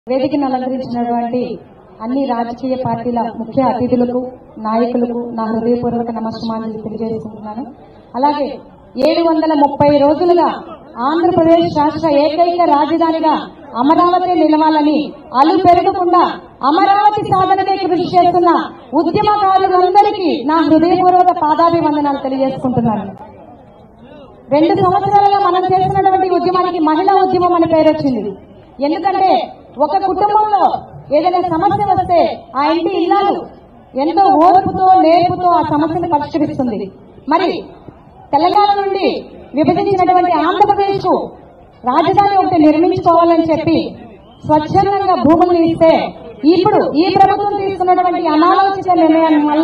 వేదికను అలంకరించినటువంటి అన్ని రాజకీయ పార్టీల ముఖ్య అతిథులకు నాయకులకు నా హృదయపూర్వక నమస్కారాలు తెలియజేసుకుంటున్నాను అలాగే ఏడు వందల ముప్పై రోజులుగా ఆంధ్రప్రదేశ్ రాష్ట్ర ఏకైక రాజధానిగా అమరావతి నిలవాలని అలు పెరగకుండా అమరావతి సాధనకే కృషి చేస్తున్న ఉద్యమకారులందరికీ నా హృదయపూర్వక పాదాభివందనాలు తెలియజేసుకుంటున్నాను రెండు సంవత్సరాలుగా మనం చేస్తున్నటువంటి ఉద్యమానికి మహిళా ఉద్యమం అని పేరు వచ్చింది ఎందుకంటే ఒక కుటుంబంలో ఏదైనా సమస్య వస్తే ఆ ఇంటి ఇల్లాలు ఎంతో ఓర్పుతో నేర్పుతో ఆ సమస్యను పరిష్కరిస్తుంది మరి తెలంగాణ నుండి విభజించినటువంటి ఆంధ్రప్రదేశ్ కు రాజధాని ఒకటి నిర్మించుకోవాలని చెప్పి స్వచ్ఛందంగా భూములను ఇస్తే ఇప్పుడు ఈ ప్రభుత్వం తీసుకున్నటువంటి అనాలోచిత నిర్ణయం వల్ల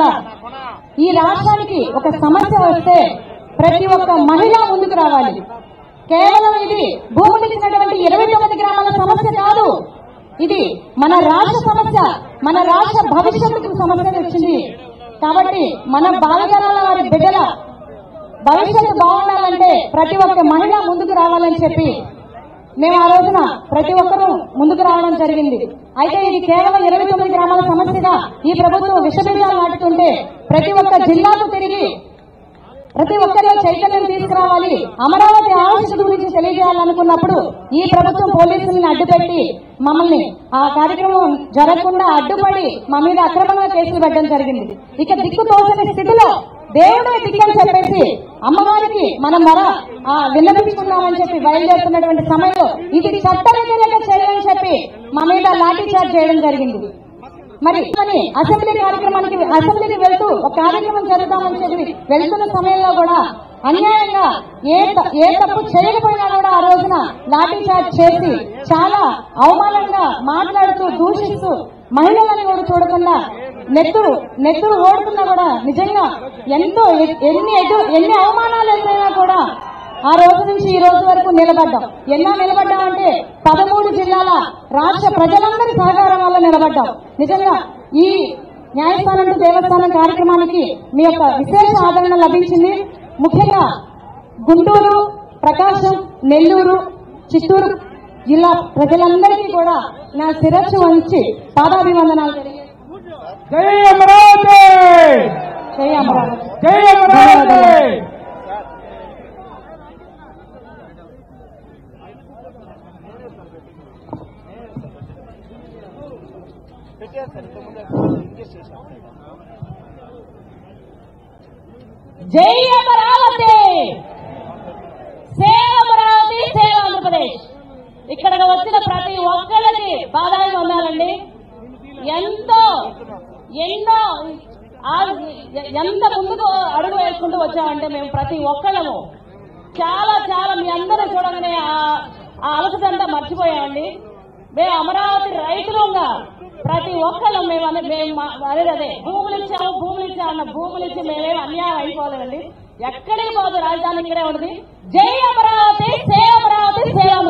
ఈ రాష్ట్రానికి ఒక సమస్య వస్తే ప్రతి ఒక్క మహిళ ముందుకు రావాలి కేవలం ఇది భూములు ఇచ్చినటువంటి ఇరవై తొమ్మిది గ్రామాల సమస్య కాదు ఇది మన రాష్ట్ర సమస్య మన రాష్ట్ర భవిష్యత్తుకు సమస్య వచ్చింది కాబట్టి మన బాలజనాల వారి బిడ్డల భవిష్యత్తు బాగుండాలంటే ప్రతి ఒక్క మహిళ ముందుకు రావాలని చెప్పి మేము ఆ రోజున ప్రతి ఒక్కరూ ముందుకు రావడం జరిగింది అయితే ఇది కేవలం ఇరవై తొమ్మిది గ్రామాల సమస్యగా ఈ ప్రభుత్వం విషబీజాలు నాటుతుంటే ప్రతి ఒక్క జిల్లాకు తిరిగి ప్రతి ఒక్కరిలో చైతన్యం తీసుకురావాలి అమరావతి ఆవశ్యకత గురించి తెలియజేయాలనుకున్నప్పుడు ఈ ప్రభుత్వం పోలీసులను అడ్డుపెట్టి మమ్మల్ని ఆ కార్యక్రమం జరగకుండా అడ్డుపడి మా మీద అక్రమంగా కేసులు పెట్టడం జరిగింది ఇక దిక్కు తోచని స్థితిలో దేవుడే దిక్కని చెప్పేసి అమ్మవారికి మనం మర ఆ, విన్నపించుకున్నామని చెప్పి బయలుదేరుతున్నటువంటి సమయంలో ఇది చట్ట వ్యతిరేక చర్యని చెప్పి మా మీద లాఠీ చార్జ్ చేయడం జరిగింది మరి అని అసెంబ్లీ కార్యక్రమానికి అసెంబ్లీకి వెళ్తూ ఒక కార్యక్రమం జరుగుతామని చెప్పి వెళ్తున్న సమయంలో కూడా అన్యాయంగా ఏ త- ఏ తప్పు చేయకపోయినా కూడా ఆ రోజున లాఠీ చార్జ్ చేసి చాలా అవమానంగా మాట్లాడుతూ దూషిస్తూ మహిళలని కూడా చూడకుండా నెత్తురు నెత్తురు ఓడుతున్నా కూడా నిజంగా ఎంతో ఎ- ఎన్ని ఎదు ఎన్ని అవమానాలు ఎదురైనా కూడా ఆ రోజు నుంచి ఈ రోజు వరకు నిలబడ్డాం ఎన్నా నిలబడ్డామంటే పదమూడు జిల్లాల రాష్ట్ర ప్రజలందరి సహకారం వల్ల నిలబడ్డాం నిజంగా ఈ న్యాయస్థానం టు దేవస్థానం కార్యక్రమానికి మీ యొక్క విశేష ఆదరణ లభించింది ముఖ్యంగా గుంటూరు ప్రకాశం నెల్లూరు చిత్తూరు జిల్లా ప్రజలందరికీ కూడా నా శిరస్సు వంచి పాదాభివందనాలు తెలియజేస్తున్నాను. జై అమరావతి జై అమరావతి జై అమరావతి జై అమరావతి సేవ అమరావతి సేవ ఆంధ్రప్రదేశ్ ఇక్కడికి వచ్చిన ప్రతి ఒక్కళ్ళకి బాధాయి ఉండాలండి ఎంతో ఎన్నో ఆ- ఎంత ముందుకు అడుగు వేసుకుంటూ వచ్చామంటే మేము ప్రతి ఒక్కళ్ళము చాలా చాలా మీ అందరూ చూడగానే ఆ- ఆ అలసటంతా మర్చిపోయామండి మేము అమరావతి రైతులుగా ప్రతి ఒక్కళ్ళం మేము అనే మేము మా- అనేది అదే భూములు ఇచ్చాము భూములు ఇచ్చాము అన్న భూములు ఇచ్చి మేమేం అన్యాయం అయిపోలేదండి ఎక్కడికి పోదు రాజధాని ఇక్కడే ఉంటుంది జై అమరావతి సే అమరావతి సేవ